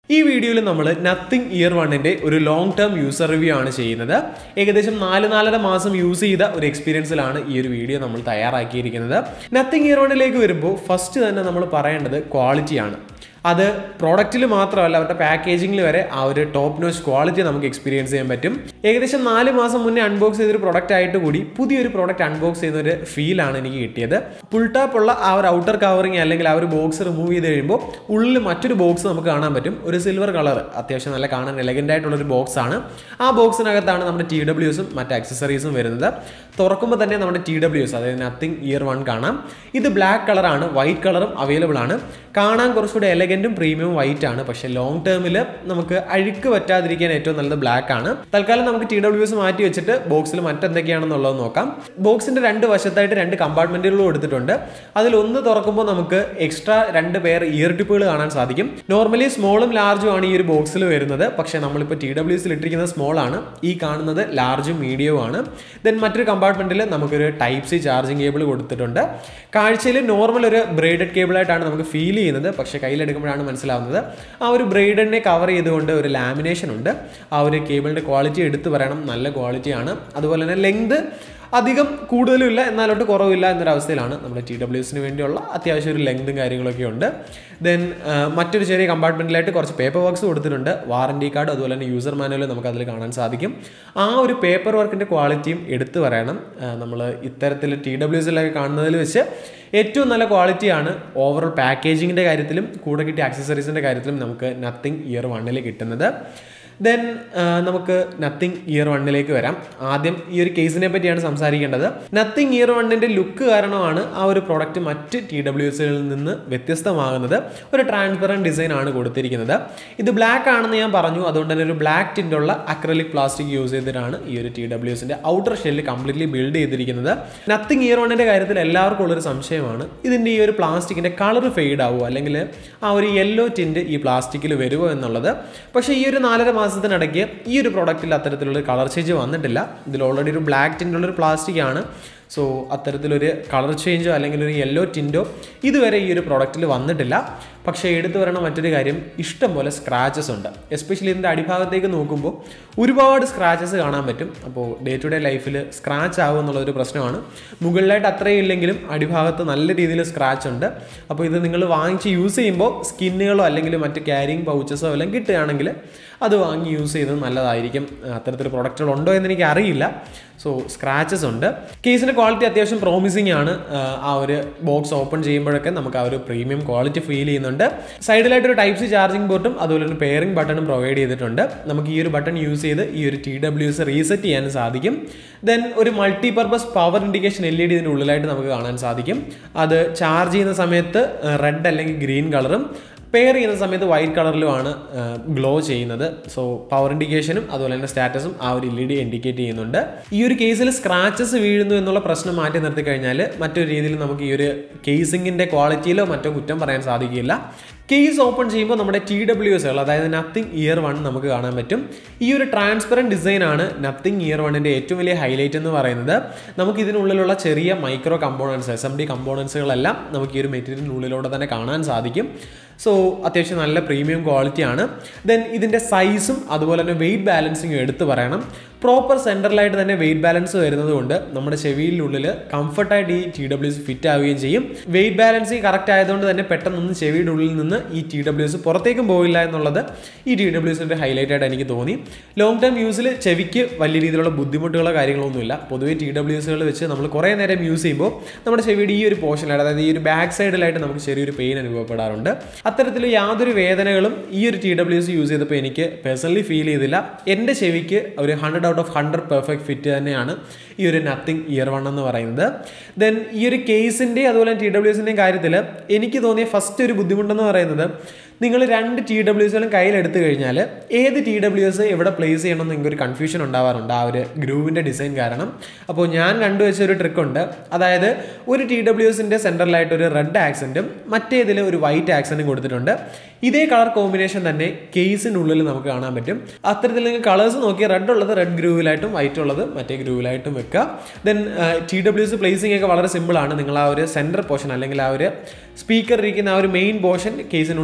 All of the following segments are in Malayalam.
ഈ വീഡിയോയിൽ നമ്മൾ നത്തിങ് ഇയർ വണ്ണിൻ്റെ ഒരു ലോങ് ടേം യൂസർ റിവ്യൂ ആണ് ചെയ്യുന്നത് ഏകദേശം നാല് നാലര മാസം യൂസ് ചെയ്ത ഒരു എക്സ്പീരിയൻസിലാണ് ഈ ഒരു വീഡിയോ നമ്മൾ തയ്യാറാക്കിയിരിക്കുന്നത് നത്തിങ് ഇയർ വണ്ണിലേക്ക് വരുമ്പോൾ ഫസ്റ്റ് തന്നെ നമ്മൾ പറയേണ്ടത് ക്വാളിറ്റിയാണ് അത് പ്രോഡക്റ്റിൽ മാത്രമല്ല അവരുടെ പാക്കേജിങ്ങിൽ വരെ ആ ഒരു ടോപ്പ് നോച്ച് ക്വാളിറ്റി നമുക്ക് എക്സ്പീരിയൻസ് ചെയ്യാൻ പറ്റും ഏകദേശം നാല് മാസം മുന്നേ അൺബോക്സ് ചെയ്തൊരു പ്രൊഡക്റ്റ് ആയിട്ട് കൂടി പുതിയൊരു പ്രോഡക്റ്റ് അൺബോക്സ് ചെയ്യുന്ന ഒരു ഫീലാണ് എനിക്ക് കിട്ടിയത് ഫുൾ ടാപ്പ് ഉള്ള ആ ഒരു ഔട്ടർ കവറിങ് അല്ലെങ്കിൽ ആ ഒരു ബോക്സ് റിമൂവ് ചെയ്ത് കഴിയുമ്പോൾ ഉള്ളിൽ മറ്റൊരു ബോക്സ് നമുക്ക് കാണാൻ പറ്റും ഒരു സിൽവർ കളർ അത്യാവശ്യം നല്ല കാണാൻ എലഗൻ്റ് ആയിട്ടുള്ള ഒരു ബോക്സ് ആണ് ആ ബോക്സിനകത്താണ് നമ്മുടെ ടി ഡബ്ല്യൂസും മറ്റ് അക്സസറീസും വരുന്നത് തുറക്കുമ്പോൾ തന്നെ നമ്മുടെ ടി ഡബ്ല്യൂസ് അതായത് നത്തിങ് ഇയർ വൺ കാണാം ഇത് ബ്ലാക്ക് കളറാണ് വൈറ്റ് കളറും അവൈലബിൾ ആണ് കാണാൻ കുറച്ചുകൂടെ എലഗൻറ്റും പ്രീമിയം വൈറ്റ് ആണ് പക്ഷേ ലോങ് ടേമിൽ നമുക്ക് അഴുക്ക് പറ്റാതിരിക്കാൻ ഏറ്റവും നല്ലത് ബ്ലാക്ക് ആണ് തൽക്കാലം നമുക്ക് ടി ഡബ്ല്യൂസ് മാറ്റി വെച്ചിട്ട് ബോക്സിൽ മറ്റെന്തൊക്കെയാണെന്നുള്ളത് നോക്കാം ബോക്സിന്റെ രണ്ട് വശത്തായിട്ട് രണ്ട് കമ്പാർട്ട്മെന്റുകളും എടുത്തിട്ടുണ്ട് അതിൽ ഒന്ന് തുറക്കുമ്പോൾ നമുക്ക് എക്സ്ട്രാ രണ്ട് പേർ ഇയർ ടിപ്പുകൾ കാണാൻ സാധിക്കും നോർമലി സ്മോളും ലാർജും ആണ് ഈ ഒരു ബോക്സിൽ വരുന്നത് പക്ഷേ നമ്മളിപ്പോൾ ടി ഡബ്ല്യൂസിൽ ഇട്ടിരിക്കുന്നത് സ്മോൾ ആണ് ഈ കാണുന്നത് ലാർജും മീഡിയവും ആണ് ദെൻ മറ്റൊരു കമ്പാർട്ട്മെന്റിൽ നമുക്കൊരു ടൈപ്പ് സി ചാർജിങ് കേബിൾ കൊടുത്തിട്ടുണ്ട് കാഴ്ചയിൽ നോർമൽ ഒരു ബ്രേഡഡ് കേബിൾ ആയിട്ടാണ് നമുക്ക് ഫീൽ ചെയ്യുന്നത് പക്ഷേ കയ്യിലെടുക്കുമ്പോഴാണ് മനസ്സിലാവുന്നത് ആ ഒരു ബ്രേഡനെ കവർ ചെയ്തുകൊണ്ട് ഒരു ലാമിനേഷൻ ഉണ്ട് ആ ഒരു കേബിളിൻ്റെ ക്വാളിറ്റി എടുത്തു പറയണം നല്ല ക്വാളിറ്റിയാണ് അതുപോലെ തന്നെ ലെങ്ത് അധികം കൂടുതലും ഇല്ല എന്നാലോട്ട് കുറവില്ല എന്നൊരവസ്ഥയിലാണ് നമ്മുടെ ടി ഡബ്ല്യൂസിന് വേണ്ടിയുള്ള അത്യാവശ്യം ഒരു ലെങ്തും കാര്യങ്ങളൊക്കെ ഉണ്ട് ദെൻ മറ്റൊരു ചെറിയ കമ്പാർട്ട്മെൻറ്റിലായിട്ട് കുറച്ച് പേപ്പർ വർക്ക്സ് കൊടുത്തിട്ടുണ്ട് വാറണ്ടി കാർഡ് അതുപോലെ തന്നെ യൂസർ മാനുവൽ നമുക്ക് അതിൽ കാണാൻ സാധിക്കും ആ ഒരു പേപ്പർ വർക്കിൻ്റെ ക്വാളിറ്റിയും എടുത്തു പറയണം നമ്മൾ ഇത്തരത്തിൽ ടി ഡബ്ല്യൂസിലൊക്കെ കാണുന്നതിൽ വെച്ച് ഏറ്റവും നല്ല ക്വാളിറ്റിയാണ് ഓവറോൾ പാക്കേജിങ്ങിൻ്റെ കാര്യത്തിലും കൂടെ കിട്ടിയ ആക്സസറീസിൻ്റെ കാര്യത്തിലും നമുക്ക് നത്തിങ് ഇയർ വണ്ണിൽ കിട്ടുന്നത് ദെൻ നമുക്ക് നത്തിങ് ഇയർ വണ്ണിലേക്ക് വരാം ആദ്യം ഈ ഒരു കേസിനെ പറ്റിയാണ് സംസാരിക്കേണ്ടത് നത്തിങ് ഇയർ വണ്ണിൻ്റെ ലുക്ക് കാരണമാണ് ആ ഒരു പ്രോഡക്റ്റ് മറ്റ് ടി ഡബ്ല്യൂസുകളിൽ നിന്ന് വ്യത്യസ്തമാകുന്നത് ഒരു ട്രാൻസ്പെറൻറ്റ് ഡിസൈൻ ആണ് കൊടുത്തിരിക്കുന്നത് ഇത് ബ്ലാക്ക് ആണെന്ന് ഞാൻ പറഞ്ഞു അതുകൊണ്ട് തന്നെ ഒരു ബ്ലാക്ക് ടിൻ്റുള്ള അക്രലിക് പ്ലാസ്റ്റിക് യൂസ് ചെയ്തിട്ടാണ് ഈ ഒരു ടി ഡബ്ല്യൂസിൻ്റെ ഔട്ടർ ഷെല്ല് കംപ്ലീറ്റ്ലി ബിൽഡ് ചെയ്തിരിക്കുന്നത് നത്തിങ് ഇയർ വണ്ണിൻ്റെ കാര്യത്തിൽ എല്ലാവർക്കും ഉള്ളൊരു സംശയമാണ് ഇതിൻ്റെ ഈ ഒരു പ്ലാസ്റ്റിക്കിൻ്റെ കളർ ഫെയ്ഡ് ആവുമോ അല്ലെങ്കിൽ ആ ഒരു യെല്ലോ ടിൻറ്റ് ഈ പ്ലാസ്റ്റിക്കിൽ വരുമോ എന്നുള്ളത് പക്ഷേ ഈ ഒരു നാലര മാസത്തിനിടയ്ക്ക് ഈ ഒരു പ്രോഡക്റ്റിൽ അത്തരത്തിലുള്ള കളർ ചേഞ്ച് വന്നിട്ടില്ല ഇതിൽ ഓൾറെഡി ഒരു ബ്ലാക്ക് ടിൻ്റുള്ള ഒരു പ്ലാസ്റ്റിക് ആണ് സോ അത്തരത്തിലൊരു കളർ ചേഞ്ചോ അല്ലെങ്കിൽ ഒരു യെല്ലോ ടിൻറ്റോ ഇതുവരെ ഈ ഒരു പ്രോഡക്റ്റിൽ വന്നിട്ടില്ല പക്ഷേ എടുത്തു വരണ മറ്റൊരു കാര്യം ഇഷ്ടം പോലെ സ്ക്രാച്ചസ് ഉണ്ട് എസ്പെഷ്യലി ഇതിൻ്റെ അടിഭാഗത്തേക്ക് നോക്കുമ്പോൾ ഒരുപാട് സ്ക്രാച്ചസ് കാണാൻ പറ്റും അപ്പോൾ ഡേ ടു ഡേ ലൈഫിൽ സ്ക്രാച്ച് ആവും എന്നുള്ളൊരു പ്രശ്നമാണ് മുകളിലായിട്ട് അത്രയും ഇല്ലെങ്കിലും അടിഭാഗത്ത് നല്ല രീതിയിൽ സ്ക്രാച്ച് ഉണ്ട് അപ്പോൾ ഇത് നിങ്ങൾ വാങ്ങിച്ച് യൂസ് ചെയ്യുമ്പോൾ സ്കിന്നുകളോ അല്ലെങ്കിൽ മറ്റ് ക്യാരിങ് പൗച്ചസോ എല്ലാം കിട്ടുകയാണെങ്കിൽ അത് വാങ്ങി യൂസ് ചെയ്യുന്നത് നല്ലതായിരിക്കും അത്തരത്തിൽ പ്രൊഡക്റ്റുകൾ ഉണ്ടോ എന്ന് എനിക്ക് അറിയില്ല സോ സ്ക്രാച്ചസ് ഉണ്ട് കേസിൻ്റെ ക്വാളിറ്റി അത്യാവശ്യം പ്രോമിസിങ് ആണ് ആ ഒരു ബോക്സ് ഓപ്പൺ ചെയ്യുമ്പോഴൊക്കെ നമുക്ക് ആ ഒരു പ്രീമിയം ക്വാളിറ്റി ഫീൽ ചെയ്യുന്നുണ്ട് സൈഡിലായിട്ട് ഒരു ടൈപ്പ് സി ചാർജിംഗ് പോർട്ടും അതുപോലെ ഒരു പെയറിംഗ് ബട്ടണും പ്രൊവൈഡ് ചെയ്തിട്ടുണ്ട് നമുക്ക് ഈ ഒരു ബട്ടൺ യൂസ് ചെയ്ത് ഈ ഒരു ടി ഡബ്ല്യൂസ് റീസെറ്റ് ചെയ്യാൻ സാധിക്കും ദെൻ ഒരു multi purpose power indication L E D ഇതിൻ്റെ ഉള്ളിലായിട്ട് നമുക്ക് കാണാൻ സാധിക്കും അത് ചാർജ് ചെയ്യുന്ന സമയത്ത് റെഡ് അല്ലെങ്കിൽ ഗ്രീൻ കളറും പെയർ ചെയ്യുന്ന സമയത്ത് വൈറ്റ് കളറിലുമാണ് ഗ്ലോ ചെയ്യുന്നത് സോ പവർ ഇൻഡിക്കേഷനും അതുപോലെ തന്നെ സ്റ്റാറ്റസും ആ ഒരു എൽ ഇ ഡി ഇൻഡിക്കേറ്റ് ചെയ്യുന്നുണ്ട് ഈ ഒരു കേസിൽ സ്ക്രാച്ചസ് വീഴുന്നു എന്നുള്ള പ്രശ്നം മാറ്റി നിർത്തി കഴിഞ്ഞാൽ മറ്റൊരു രീതിയിൽ നമുക്ക് ഈ ഒരു കേസിങ്ങിൻ്റെ ക്വാളിറ്റിയിലോ മറ്റോ കുറ്റം പറയാൻ സാധിക്കില്ല കേസ് ഓപ്പൺ ചെയ്യുമ്പോൾ നമ്മുടെ ടി ഡബ്ല്യു എസുകൾ അതായത് നത്തിങ് ഇയർ വൺ നമുക്ക് കാണാൻ പറ്റും ഈ ഒരു ട്രാൻസ്പെറൻറ്റ് ഡിസൈൻ ആണ് നത്തിങ് ഇയർ വണ്ണിൻ്റെ ഏറ്റവും വലിയ ഹൈലൈറ്റ് എന്ന് പറയുന്നത് നമുക്ക് ഇതിനുള്ളിലുള്ള ചെറിയ micro components S M D കമ്പോണൻസുകളെല്ലാം നമുക്ക് ഈ ഒരു മെറ്റീരിയലിനുള്ളിലൂടെ തന്നെ കാണാൻ സാധിക്കും സോ അത്യാവശ്യം നല്ല പ്രീമിയം ക്വാളിറ്റിയാണ് ദെൻ ഇതിൻ്റെ സൈസും അതുപോലെ തന്നെ വെയിറ്റ് ബാലൻസിങ്ങും എടുത്തു പറയണം പ്രോപ്പർ സെൻറ്ററിലായിട്ട് തന്നെ വെയിറ്റ് ബാലൻസ് വരുന്നത് കൊണ്ട് നമ്മുടെ ചെവിയിലുള്ളിൽ കംഫർട്ടായിട്ട് ഈ ടി ഡബ്ല്യൂസ് ഫിറ്റ് ആവുകയും ചെയ്യും വെയിറ്റ് ബാലൻസിങ് കറക്റ്റ് ആയതുകൊണ്ട് തന്നെ പെട്ടെന്നൊന്നും ചെവിയുടെ ഉള്ളിൽ നിന്ന് ഈ ടി ഡബ്ല്യൂസ് പുറത്തേക്കും പോയില്ല എന്നുള്ളത് ഈ ടി ഡബ്ല്യൂസിൻ്റെ ഹൈലൈറ്റ് ആയിട്ട് എനിക്ക് തോന്നി ലോങ് ടേം യൂസിൽ ചെവിക്ക് വലിയ രീതിയിലുള്ള ബുദ്ധിമുട്ടുകളോ കാര്യങ്ങളൊന്നുമില്ല പൊതുവേ ടി ഡബ്ല്യൂസുകൾ വെച്ച് നമ്മൾ കുറേ നേരം യൂസ് ചെയ്യുമ്പോൾ നമ്മുടെ ചെവിയുടെ ഈ ഒരു പോർഷനിലായിട്ട് അതായത് ഈ ഒരു ബാക്ക് സൈഡിലായിട്ട് നമുക്ക് ചെറിയൊരു പെയിൻ അനുഭവപ്പെടാറുണ്ട് അത്തരത്തിൽ യാതൊരു വേദനകളും ഈ ഒരു ടി ഡബ്ല്യൂസ് യൂസ് ചെയ്തപ്പോൾ എനിക്ക് പേഴ്സണലി ഫീൽ ചെയ്തില്ല എൻ്റെ ചെവിക്ക് ഒരു hundred out of hundred perfect fit തന്നെയാണ് ഈ ഒരു നത്തിങ് ഇയർ വൺ എന്ന് പറയുന്നത് ദെൻ ഈ ഒരു കേസിൻ്റെ അതുപോലെ ടി ഡബ്ല്യൂസിൻ്റെയും കാര്യത്തിൽ എനിക്ക് തോന്നിയ ഫസ്റ്റ് ഒരു ബുദ്ധിമുട്ടെന്ന് പറയുന്നത് നിങ്ങൾ രണ്ട് ടി ഡബ്ല്യൂസുകളും കയ്യിലെടുത്തു കഴിഞ്ഞാൽ ഏത് ടി ഡബ്ല്യു എസ് എവിടെ പ്ലേസ് ചെയ്യണമെന്ന് നിങ്ങൾക്ക് ഒരു കൺഫ്യൂഷൻ ഉണ്ടാവാറുണ്ട് ആ ഒരു ഗ്രൂവിൻ്റെ ഡിസൈൻ കാരണം അപ്പോൾ ഞാൻ കണ്ടുവച്ച ഒരു ട്രിക്കുണ്ട് അതായത് ഒരു ടി ഡബ്ല്യു എസിൻ്റെ സെൻറ്ററിലായിട്ട് ഒരു റെഡ് ആക്സൻറ്റും മറ്റേതിൽ ഒരു വൈറ്റ് ആക്സൻറ്റും കൊടുത്തിട്ടുണ്ട് ഇതേ കളർ കോമ്പിനേഷൻ തന്നെ കേസിനുള്ളിൽ നമുക്ക് കാണാൻ പറ്റും അത്തരത്തിൽ നിങ്ങൾ കളേഴ്സ് നോക്കി റെഡ് ഉള്ളത് റെഡ് ഗ്രൂവിലായിട്ടും വൈറ്റ് ഉള്ളത് മറ്റേ ഗ്രൂവിലായിട്ടും വെക്കുക then T W S placing ഒക്കെ വളരെ സിമ്പിളാണ് നിങ്ങൾ ആ ഒരു സെൻറ്റർ പോർഷൻ അല്ലെങ്കിൽ ആ ഒരു സ്പീക്കർ ഇരിക്കുന്ന ആ ഒരു മെയിൻ പോർഷൻ കേസിനുള്ളിലേക്ക് പ്ലേസ്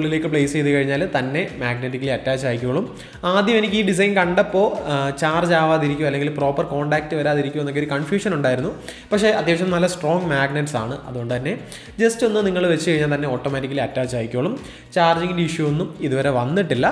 പ്ലേസ് ചെയ്ത് കഴിഞ്ഞാൽ തന്നെ മാഗ്നറ്റിക്കലി അറ്റാച്ച് ആയിക്കോളും ആദ്യം എനിക്ക് ഈ ഡിസൈൻ കണ്ടപ്പോൾ ചാർജ് ആവാതിരിക്കും അല്ലെങ്കിൽ പ്രോപ്പർ കോൺടാക്റ്റ് വരാതിരിക്കും എന്നൊക്കെ ഒരു കൺഫ്യൂഷൻ ഉണ്ടായിരുന്നു പക്ഷേ അത്യാവശ്യം നല്ല സ്ട്രോങ് മാഗ്നറ്റ്സ് ആണ് അതുകൊണ്ട് തന്നെ ജസ്റ്റ് ഒന്ന് നിങ്ങൾ വെച്ച് കഴിഞ്ഞാൽ തന്നെ ഓട്ടോമാറ്റിക്കലി അറ്റാച്ച് ആയിക്കോളും ചാർജിങ്ങിൻ്റെ ഇഷ്യൂ ഒന്നും ഇതുവരെ വന്നിട്ടില്ല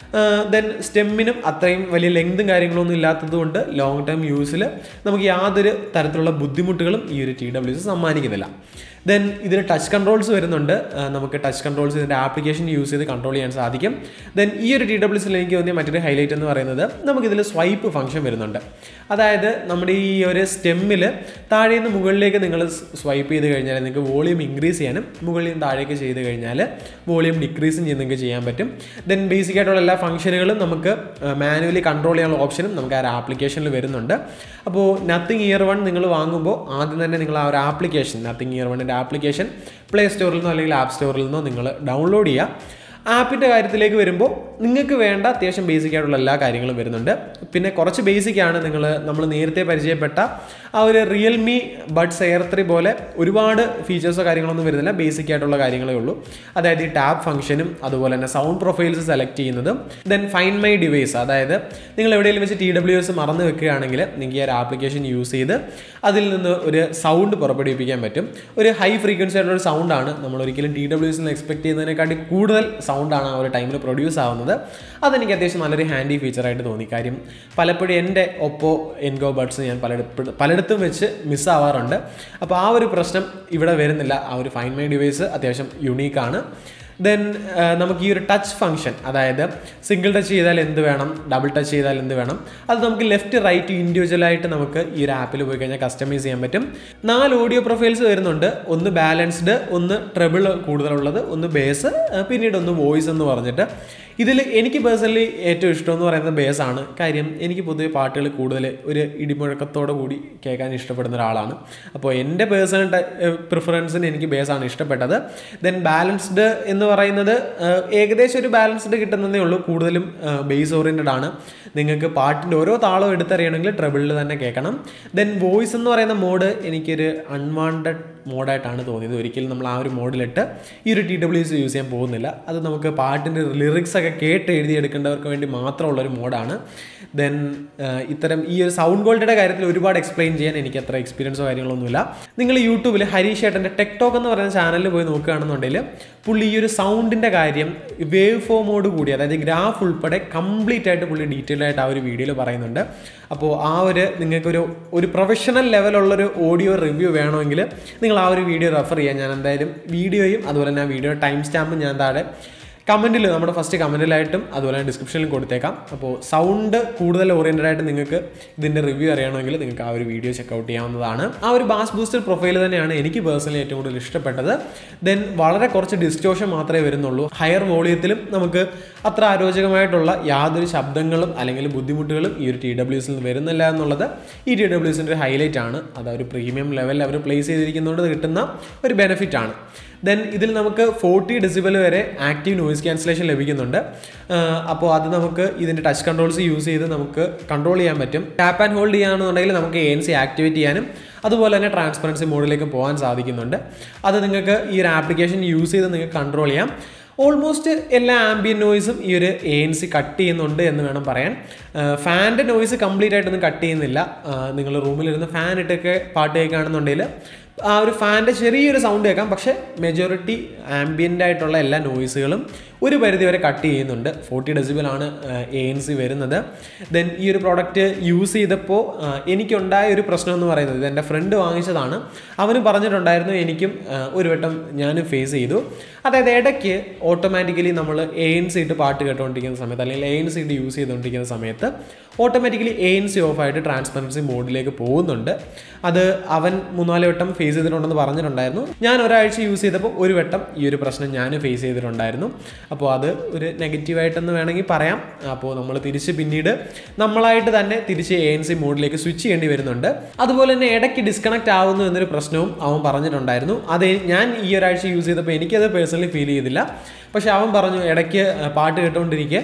ദെൻ സ്റ്റെമ്മിനും അത്രയും വലിയ ലെങ്തും കാര്യങ്ങളൊന്നും ഇല്ലാത്തതുകൊണ്ട് ലോങ് ടേം യൂസിൽ നമുക്ക് യാതൊരു തരത്തിലുള്ള ബുദ്ധിമുട്ടുകളും ഈ ഒരു ടി ഡബ്ല്യു സമ്മാനിക്കുന്നില്ല ദെൻ ഇതിൽ ടച്ച് കൺട്രോൾസ് വരുന്നുണ്ട് ആ, നമുക്ക് ടച്ച് കൺട്രോൾസ് ഇതിൻ്റെ ആപ്ലിക്കേഷൻ യൂസ് ചെയ്ത് കൺട്രോൾ ചെയ്യാൻ സാധിക്കും ദെൻ ഈ ഒരു ടി ഡബ്ല്യൂസിൽ എനിക്ക് തോന്നിയ മറ്റൊരു ഹൈലൈറ്റ് എന്ന് പറയുന്നത് നമുക്കിതിൽ സ്വൈപ്പ് ഫംഗ്ഷൻ വരുന്നുണ്ട് അതായത് നമ്മുടെ ഈ ഒരു സ്റ്റെമ്മിൽ താഴെ നിന്ന് മുകളിലേക്ക് നിങ്ങൾ സ്വൈപ്പ് ചെയ്ത് കഴിഞ്ഞാൽ നിങ്ങൾക്ക് വോളിയം ഇൻക്രീസ് ചെയ്യാനും മുകളിൽ നിന്ന് താഴേക്ക് ചെയ്ത് കഴിഞ്ഞാൽ വോളിയം ഡിക്രീസും ചെയ്ത് നിങ്ങൾക്ക് ചെയ്യാൻ പറ്റും ദെൻ ബേസിക് ആയിട്ടുള്ള എല്ലാ ഫംഗ്ഷനുകളും നമുക്ക് മാനുവലി കൺട്രോൾ ചെയ്യാനുള്ള ഓപ്ഷനും നമുക്ക് ആ ഒരു ആപ്ലിക്കേഷനിൽ വരുന്നുണ്ട് അപ്പോൾ നത്തിങ് ഇയർ വൺ നിങ്ങൾ വാങ്ങുമ്പോൾ ആദ്യം തന്നെ നിങ്ങൾ ആ ഒരു ആപ്ലിക്കേഷൻ നത്തിങ് ഇയർ വണ്ണിൻ്റെ ആപ്ലിക്കേഷൻ പ്ലേ സ്റ്റോറിൽ നിന്നോ അല്ലെങ്കിൽ ആപ്പ് സ്റ്റോറിൽ നിന്നോ നിങ്ങൾ ഡൗൺലോഡ് ചെയ്യുക ആപ്പിൻ്റെ കാര്യത്തിലേക്ക് വരുമ്പോൾ നിങ്ങൾക്ക് വേണ്ട അത്യാവശ്യം ബേസിക് ആയിട്ടുള്ള എല്ലാ കാര്യങ്ങളും വരുന്നുണ്ട് പിന്നെ കുറച്ച് ബേസിക് ആണ് നിങ്ങൾ നമ്മൾ നേരത്തെ പരിചയപ്പെട്ട ആ ഒരു റിയൽമി ബഡ്സ് എയർ ത്രീ പോലെ ഒരുപാട് ഫീച്ചേഴ്സോ കാര്യങ്ങളൊന്നും വരുന്നില്ല ബേസിക് ആയിട്ടുള്ള കാര്യങ്ങളേ ഉള്ളൂ അതായത് ഈ ടാബ് ഫംഗ്ഷനും അതുപോലെ തന്നെ സൗണ്ട് പ്രൊഫൈൽസ് സെലക്ട് ചെയ്യുന്നതും ദെൻ ഫൈൻ മൈ ഡിവൈസ് അതായത് നിങ്ങൾ എവിടെയെങ്കിലും വെച്ച് ടി ഡബ്ല്യു എസ് മറന്നു വെക്കുകയാണെങ്കിൽ നിങ്ങൾക്ക് ഈ ഒരു ആപ്ലിക്കേഷൻ യൂസ് ചെയ്ത് അതിൽ നിന്ന് ഒരു സൗണ്ട് പുറപ്പെടുവിപ്പിക്കാൻ പറ്റും ഒരു ഹൈ ഫ്രീക്വൻസി ആയിട്ടുള്ള ഒരു സൗണ്ടാണ് നമ്മൾ ഒരിക്കലും ടി ഡബ്ല്യു എസിൽ എക്സ്പെക്ട് ചെയ്യുന്നതിനെക്കാട്ടി കൂടുതൽ സൗണ്ടാണ് ആ ഒരു ടൈമിൽ പ്രൊഡ്യൂസ് ആവുന്നത് അതെനിക്ക് അത്യാവശ്യം നല്ലൊരു ഹാൻഡി ഫീച്ചറായിട്ട് തോന്നി കാര്യം പലപ്പോഴും എൻ്റെ ഒപ്പോ എൻഗോ ബഡ്സ് ഞാൻ പലയിടത്തും പലയിടത്തും വെച്ച് മിസ്സാവാറുണ്ട് അപ്പോൾ ആ ഒരു പ്രശ്നം ഇവിടെ വരുന്നില്ല ആ ഒരു ഫൈൻ മൈ ഡിവൈസ് അത്യാവശ്യം യുണീക്കാണ് ദെൻ നമുക്ക് ഈ ഒരു ടച്ച് ഫംഗ്ഷൻ അതായത് സിംഗിൾ ടച്ച് ചെയ്താൽ എന്ത് വേണം ഡബിൾ ടച്ച് ചെയ്താൽ എന്ത് വേണം അത് നമുക്ക് ലെഫ്റ്റ് റൈറ്റ് ഇൻഡിവിജ്വൽ ആയിട്ട് നമുക്ക് ഈ ഒരു ആപ്പിൽ പോയി കഴിഞ്ഞാൽ കസ്റ്റമൈസ് ചെയ്യാൻ പറ്റും നാല് ഓഡിയോ പ്രൊഫൈൽസ് വരുന്നുണ്ട് ഒന്ന് ബാലൻസ്ഡ് ഒന്ന് ട്രബിൾ കൂടുതലുള്ളത് ഒന്ന് ബേസ് പിന്നീട് ഒന്ന് വോയിസ് എന്ന് പറഞ്ഞിട്ട് ഇതിൽ എനിക്ക് പേഴ്സണലി ഏറ്റവും ഇഷ്ടം എന്ന് പറയുന്നത് ബേസ് ആണ് കാര്യം എനിക്ക് പൊതുവെ പാട്ടുകൾ കൂടുതൽ ഒരു ഇടിമുഴക്കത്തോടു കൂടി കേൾക്കാൻ ഇഷ്ടപ്പെടുന്ന ഒരാളാണ് അപ്പോൾ എൻ്റെ പേഴ്സണൽ പ്രിഫറൻസിന് എനിക്ക് ബേസാണ് ഇഷ്ടപ്പെട്ടത് ദെൻ ബാലൻസ്ഡ് എന്ന് പറയുന്നത് ഏഹ്, ഏകദേശം ഒരു ബാലൻസ്ഡ് കിട്ടുന്നതേ ഉള്ളൂ കൂടുതലും ബേസ് ഓറിയൻറ്റഡ് ആണ് നിങ്ങൾക്ക് പാട്ടിൻ്റെ ഓരോ താളവും എടുത്തറിയണമെങ്കിൽ ട്രബിളിൽ തന്നെ കേൾക്കണം ദെൻ വോയിസ് എന്ന് പറയുന്ന മോഡ് എനിക്കൊരു അൺവാണ്ടഡ് മോഡായിട്ടാണ് തോന്നിയത് ഒരിക്കലും നമ്മൾ ആ ഒരു മോഡിലിട്ട് ഈ ഒരു ടി ഡബ്ല്യൂസ് യൂസ് ചെയ്യാൻ പോകുന്നില്ല അത് നമുക്ക് പാട്ടിൻ്റെ ലിറിക്സ് ഒക്കെ കേട്ട് എഴുതിയെടുക്കേണ്ടവർക്ക് വേണ്ടി മാത്രമുള്ളൊരു മോഡാണ് ദെൻ ഇത്തരം ഈ ഒരു സൗണ്ട് ക്വാളിറ്റിയുടെ കാര്യത്തിൽ ഒരുപാട് എക്സ്പ്ലെയിൻ ചെയ്യാൻ എനിക്ക് അത്ര എക്സ്പീരിയൻസോ കാര്യങ്ങളൊന്നുമില്ല നിങ്ങൾ യൂട്യൂബിൽ ഹരീഷ് ഏട്ടൻ്റെ ടെക്ടോക്ക് എന്ന് പറയുന്ന ചാനലിൽ പോയി നോക്കുകയാണെന്നുണ്ടെങ്കിൽ പുള്ളി ഈ ഒരു സൗണ്ടിൻ്റെ കാര്യം വേവ് ഫോമോട് കൂടി അതായത് ഗ്രാഫ് ഉൾപ്പെടെ കംപ്ലീറ്റ് ആയിട്ട് പുള്ളി ഡീറ്റെയിൽ ആയിട്ട് ആ ഒരു വീഡിയോയിൽ പറയുന്നുണ്ട് അപ്പോൾ ആ ഒരു നിങ്ങൾക്കൊരു ഒരു പ്രൊഫഷണൽ ലെവലുള്ളൊരു ഓഡിയോ റിവ്യൂ വേണമെങ്കിൽ നിങ്ങൾ ആ ഒരു വീഡിയോ റെഫർ ചെയ്യാൻ ഞാൻ എന്തായാലും വീഡിയോയും അതുപോലെ തന്നെ ആ വീഡിയോ ടൈം സ്റ്റാമ്പും ഞാൻ താഴെ കമൻറ്റിൽ നമ്മുടെ ഫസ്റ്റ് കമൻറ്റിലായിട്ടും അതുപോലെ തന്നെ ഡിസ്ക്രിപ്ഷനിലും കൊടുത്തേക്കാം അപ്പോൾ സൗണ്ട് കൂടുതൽ ഓറിയൻറ്റഡ് ആയിട്ട് നിങ്ങൾക്ക് ഇതിൻ്റെ റിവ്യൂ അറിയണമെങ്കിൽ നിങ്ങൾക്ക് ആ ഒരു വീഡിയോ ചെക്കൗട്ട് ചെയ്യാവുന്നതാണ് ആ ഒരു ബാസ് ബൂസ്റ്റർ പ്രൊഫൈൽ തന്നെയാണ് എനിക്ക് പേഴ്സണലി ഏറ്റവും കൂടുതൽ ഇഷ്ടപ്പെട്ടത് ദെൻ വളരെ കുറച്ച് ഡിസ്റ്റോഷൻ മാത്രമേ വരുന്നുള്ളൂ ഹയർ വോളിയത്തിലും നമുക്ക് അത്ര ആരോചകമായിട്ടുള്ള യാതൊരു ശബ്ദങ്ങളും അല്ലെങ്കിൽ ബുദ്ധിമുട്ടുകളും ഈ ഒരു ടി ഡബ്ല്യൂസിൽ നിന്ന് വരുന്നില്ല എന്നുള്ളത് ഈ ടി ഡബ്ല്യൂസിൻ്റെ ഒരു ഹൈലൈറ്റ് ആണ് അത് ഒരു പ്രീമിയം ലെവലിൽ അവർ പ്ലേസ് ചെയ്തിരിക്കുന്നതുകൊണ്ട് കിട്ടുന്ന ഒരു ബെനിഫിറ്റ് ആണ് ദെൻ ഇതിൽ നമുക്ക് ഫോർട്ടി ഡെസിബൽ വരെ ആക്റ്റീവ് നോയിസ് ക്യാൻസലേഷൻ ലഭിക്കുന്നുണ്ട് അപ്പോൾ അത് നമുക്ക് ഇതിൻ്റെ ടച്ച് കൺട്രോൾസ് യൂസ് ചെയ്ത് നമുക്ക് കൺട്രോൾ ചെയ്യാൻ പറ്റും ടാപ്പ് ആൻഡ് ഹോൾഡ് ചെയ്യുകയാണെന്നുണ്ടെങ്കിൽ നമുക്ക് എ എൻ സി ആക്ടിവേറ്റ് ചെയ്യാനും അതുപോലെ തന്നെ ട്രാൻസ്പെറൻസി മോഡിലേക്ക് പോകാൻ സാധിക്കുന്നുണ്ട് അത് നിങ്ങൾക്ക് ഈ ഒരു ആപ്ലിക്കേഷൻ യൂസ് ചെയ്ത് നിങ്ങൾക്ക് കൺട്രോൾ ചെയ്യാം ഓൾമോസ്റ്റ് എല്ലാ ആംബിയൻ നോയ്സും ഈ ഒരു എ എൻ സി കട്ട് ചെയ്യുന്നുണ്ട് എന്ന് വേണം പറയാൻ ഫാൻ്റെ നോയ്സ് കംപ്ലീറ്റ് ആയിട്ടൊന്നും കട്ട് ചെയ്യുന്നില്ല നിങ്ങൾ റൂമിലിരുന്ന് ഫാൻ ഇട്ടൊക്കെ പാട്ട് കേൾക്കുകയാണെന്നുണ്ടെങ്കിൽ ആ ഒരു ഫാൻ്റെ ചെറിയൊരു സൗണ്ട് കേൾക്കാം പക്ഷേ മെജോറിറ്റി ആംബിയൻ്റ് ആയിട്ടുള്ള എല്ലാ നോയ്സുകളും ഒരു പരിധി വരെ കട്ട് ചെയ്യുന്നുണ്ട് ഫോർട്ടി ഡെസിബിളാണ് എ എൻ സി വരുന്നത് ദെൻ ഈ ഒരു പ്രോഡക്റ്റ് യൂസ് ചെയ്തപ്പോൾ ആ, എനിക്കുണ്ടായ ഒരു പ്രശ്നം എന്ന് പറയുന്നത് ഇത് എൻ്റെ ഫ്രണ്ട് വാങ്ങിച്ചതാണ് അവന് പറഞ്ഞിട്ടുണ്ടായിരുന്നു എനിക്കും ആ, ഒരു വട്ടം ഞാനും ഫേസ് ചെയ്തു അതായത് ഇടയ്ക്ക് ഓട്ടോമാറ്റിക്കലി നമ്മൾ എ എൻ സി ഇട്ട് പാട്ട് കേട്ടുകൊണ്ടിരിക്കുന്ന സമയത്ത് അല്ലെങ്കിൽ എ എൻ സി ഇട്ട് യൂസ് ചെയ്തുകൊണ്ടിരിക്കുന്ന സമയത്ത് automatically A N C off ആയിട്ട് ട്രാൻസ്പെറൻസി മോഡിലേക്ക് പോകുന്നുണ്ട് അത് അവൻ മൂന്നാല് വട്ടം ഫേസ് ചെയ്തിട്ടുണ്ടെന്ന് പറഞ്ഞിട്ടുണ്ടായിരുന്നു ഞാൻ ഒരാഴ്ച യൂസ് ചെയ്തപ്പോൾ ഒരു വട്ടം ഈ ഒരു പ്രശ്നം ഞാൻ ഫേസ് ചെയ്തിട്ടുണ്ടായിരുന്നു അപ്പോൾ അത് ഒരു നെഗറ്റീവായിട്ടെന്ന് വേണമെങ്കിൽ പറയാം അപ്പോൾ നമ്മൾ തിരിച്ച് പിന്നീട് നമ്മളായിട്ട് തന്നെ തിരിച്ച് എ എൻ സി മോഡിലേക്ക് സ്വിച്ച് ചെയ്യേണ്ടി വരുന്നുണ്ട് അതുപോലെ തന്നെ ഇടയ്ക്ക് ഡിസ്കണക്ട് ആവുന്നു എന്നൊരു പ്രശ്നവും അവൻ പറഞ്ഞിട്ടുണ്ടായിരുന്നു അത് ഞാൻ ഈ ഒരാഴ്ച യൂസ് ചെയ്തപ്പോൾ എനിക്കത് പേഴ്സണലി ഫീൽ ചെയ്തില്ല പക്ഷെ അവൻ പറഞ്ഞു ഇടയ്ക്ക് പാട്ട് കേട്ടുകൊണ്ടിരിക്കെ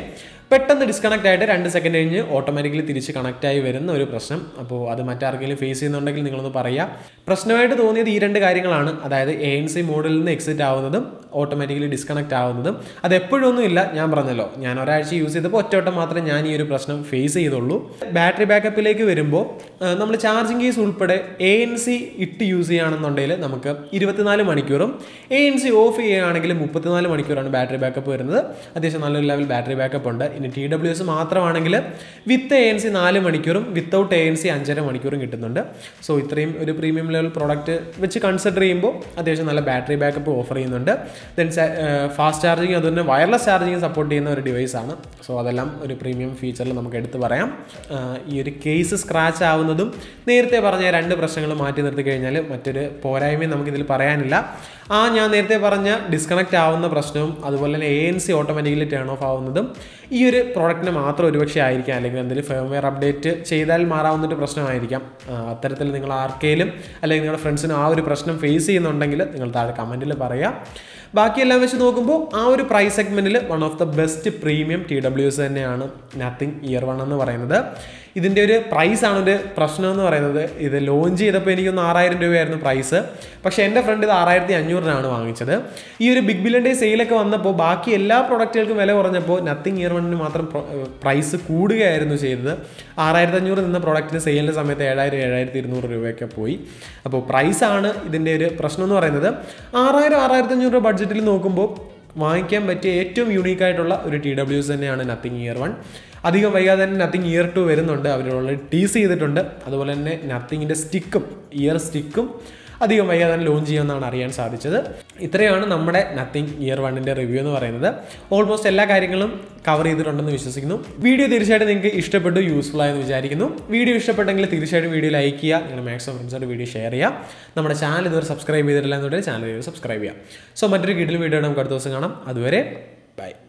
പെട്ടെന്ന് ഡിസ്കണക്ട് ആയിട്ട് രണ്ട് സെക്കൻഡ് കഴിഞ്ഞ് ഓട്ടോമാറ്റിക്കലി തിരിച്ച് കണക്റ്റ് ആയി വരുന്ന ഒരു പ്രശ്നം അപ്പോൾ അത് മറ്റാർക്കെങ്കിലും ഫേസ് ചെയ്യുന്നുണ്ടെങ്കിൽ നിങ്ങളൊന്ന് പറയുക പ്രശ്നമായിട്ട് തോന്നിയത് ഈ രണ്ട് കാര്യങ്ങളാണ് അതായത് എ എൻ സി മോഡിൽ നിന്ന് എക്സിറ്റ് ആവുന്നതും ഓട്ടോമാറ്റിക്കലി ഡിസ്കണക്ട് ആവുന്നതും അത് എപ്പോഴൊന്നും ഇല്ല ഞാൻ പറഞ്ഞല്ലോ ഞാൻ ഒരാഴ്ച യൂസ് ചെയ്തപ്പോൾ ഒറ്റവട്ടം മാത്രമേ ഞാൻ ഈ ഒരു പ്രശ്നം ഫേസ് ചെയ്തുള്ളൂ ബാറ്ററി ബാക്കപ്പിലേക്ക് വരുമ്പോൾ നമ്മൾ ചാർജിങ് കേസ് ഉൾപ്പെടെ എ എൻ സി ഇട്ട് യൂസ് ചെയ്യുകയാണെന്നുണ്ടെങ്കിൽ നമുക്ക് ഇരുപത്തിനാല് മണിക്കൂറും എ എൻ സി ഓഫ് ചെയ്യുകയാണെങ്കിൽ മുപ്പത്തിനാല് മണിക്കൂറാണ് ബാറ്ററി ബാക്കപ്പ് വരുന്നത് അത്യാവശ്യം നല്ലൊരു ലെവൽ ബാറ്ററി ബാക്കപ്പ് ഉണ്ട് ഇനി ടി ഡബ്ല്യു എസ് മാത്രമാണെങ്കിൽ വിത്ത് എ എൻ സി നാല് മണിക്കൂറും വിത്തൗട്ട് എ എൻ സി അഞ്ചര മണിക്കൂറും കിട്ടുന്നുണ്ട് സോ ഇത്രയും ഒരു പ്രീമിയം ലെവൽ പ്രോഡക്റ്റ് വെച്ച് കൺസിഡർ ചെയ്യുമ്പോൾ അത്യാവശ്യം നല്ല ബാറ്ററി ബാക്കപ്പ് ഓഫർ ചെയ്യുന്നുണ്ട് ദെൻ ഫാസ്റ്റ് ചാർജിങ് അതുപോലെ വയർലെസ് ചാർജിങ് സപ്പോർട്ട് ചെയ്യുന്ന ഒരു ഡിവൈസ് ആണ് സോ അതെല്ലാം ഒരു പ്രീമിയം ഫീച്ചറിൽ നമുക്ക് എടുത്ത് പറയാം ആ, ഈ ഒരു കേസ് സ്ക്രാച്ച് ആവുന്നതും നേരത്തെ പറഞ്ഞ രണ്ട് പ്രശ്നങ്ങൾ മാറ്റി നിർത്തി കഴിഞ്ഞാൽ മറ്റൊരു പോരായ്മയും നമുക്കിതിൽ പറയാനില്ല ആ ഞാൻ നേരത്തെ പറഞ്ഞ ഡിസ്കണക്റ്റ് ആവുന്ന പ്രശ്നവും അതുപോലെ തന്നെ A N C automatically turn off ആവുന്നതും ഈ ഒരു പ്രോഡക്റ്റിന് മാത്രം ഒരുപക്ഷെ ആയിരിക്കാം അല്ലെങ്കിൽ എന്തെങ്കിലും ഫേംവെയർ അപ്ഡേറ്റ് ചെയ്താൽ മാറാവുന്ന ഒരു പ്രശ്നമായിരിക്കാം ആ, അത്തരത്തിൽ നിങ്ങൾ ആർക്കെങ്കിലും അല്ലെങ്കിൽ നിങ്ങളുടെ ഫ്രണ്ട്സിനും ആ ഒരു പ്രശ്നം ഫേസ് ചെയ്യുന്നുണ്ടെങ്കിൽ നിങ്ങൾ താഴെ കമൻറ്റിൽ പറയാം ബാക്കിയെല്ലാം വെച്ച് നോക്കുമ്പോൾ ആ ഒരു പ്രൈസ് സെഗ്മെൻറ്റിൽ one of the best premium T W S തന്നെയാണ് നത്തിങ് ഇയർ വൺ എന്ന് പറയുന്നത് ഇതിൻ്റെ ഒരു പ്രൈസ് ആണ് ഒരു പ്രശ്നം എന്ന് പറയുന്നത് ഇത് ലോഞ്ച് ചെയ്തപ്പോൾ എനിക്കൊന്ന് ആറായിരം രൂപയായിരുന്നു പ്രൈസ് പക്ഷേ എൻ്റെ ഫ്രണ്ട് ഇത് ആറായിരത്തി അഞ്ഞൂറിനാണ് വാങ്ങിച്ചത് ഈ ഒരു ബിഗ് ബില്യൺ ഡേ സെയിലൊക്കെ വന്നപ്പോൾ ബാക്കി എല്ലാ പ്രൊഡക്റ്റുകൾക്കും വില കുറഞ്ഞപ്പോൾ നത്തിങ് ഇയർ വണ്ണിന് മാത്രം പ്രൈസ് കൂടുകയായിരുന്നു ചെയ്തത് ആറായിരത്തി അഞ്ഞൂറ് നിന്ന പ്രൊഡക്റ്റിന് സെയിലിൻ്റെ സമയത്ത് ഏഴായിരം ഏഴായിരത്തി ഇരുന്നൂറ് രൂപയൊക്കെ പോയി അപ്പോൾ പ്രൈസാണ് ഇതിൻ്റെ ഒരു പ്രശ്നം എന്ന് പറയുന്നത് ആറായിരം ആറായിരത്തി അഞ്ഞൂറ് രൂപ ബഡ്ജറ്റിൽ നോക്കുമ്പോൾ വാങ്ങിക്കാൻ പറ്റിയ ഏറ്റവും യൂണീക്ക് ആയിട്ടുള്ള ഒരു ടി ഡബ്ല്യു എസ് തന്നെയാണ് നത്തിങ് ഇയർ വൺ അധികം വൈകാതെ തന്നെ നത്തിങ് ഇയർ ടു വരുന്നുണ്ട് അവർ ഓൾറെഡി ടീസ് ചെയ്തിട്ടുണ്ട് അതുപോലെ തന്നെ നത്തിങ്ങിൻ്റെ സ്റ്റിക്കും ഇയർ സ്റ്റിക്കും അധികം വൈകാതെ തന്നെ ലോഞ്ച് ചെയ്യുമെന്നാണ് അറിയാൻ സാധിച്ചത് ഇത്രയാണ് നമ്മുടെ നത്തിങ് ഇയർ വണ്ണിൻ്റെ റിവ്യൂ എന്ന് പറയുന്നത് ഓൾമോസ്റ്റ് എല്ലാ കാര്യങ്ങളും കവർ ചെയ്തിട്ടുണ്ടെന്ന് വിശ്വസിക്കുന്നു വീഡിയോ തീർച്ചയായിട്ടും നിങ്ങൾക്ക് ഇഷ്ടപ്പെട്ടു യൂസ്ഫുൾ ആയെന്ന് വിചാരിക്കുന്നു വീഡിയോ ഇഷ്ടപ്പെട്ടെങ്കിൽ തീർച്ചയായിട്ടും വീഡിയോ ലൈക്ക് ചെയ്യുക നിങ്ങൾ മാക്സിമം ഫ്രണ്ട്സായിട്ട് വീഡിയോ ഷെയർ ചെയ്യുക നമ്മുടെ ചാനൽ ഇതുവരെ സബ്സ്ക്രൈബ് ചെയ്തിട്ടില്ല എന്നുണ്ടെങ്കിൽ ചാനൽ ഇതുവരെ സബ്സ്ക്രൈബ് ചെയ്യുക സോ മറ്റൊരു കീഴിൽ വീഡിയോ നമുക്ക് അടുത്ത ദിവസം കാണാം അതുവരെ ബൈ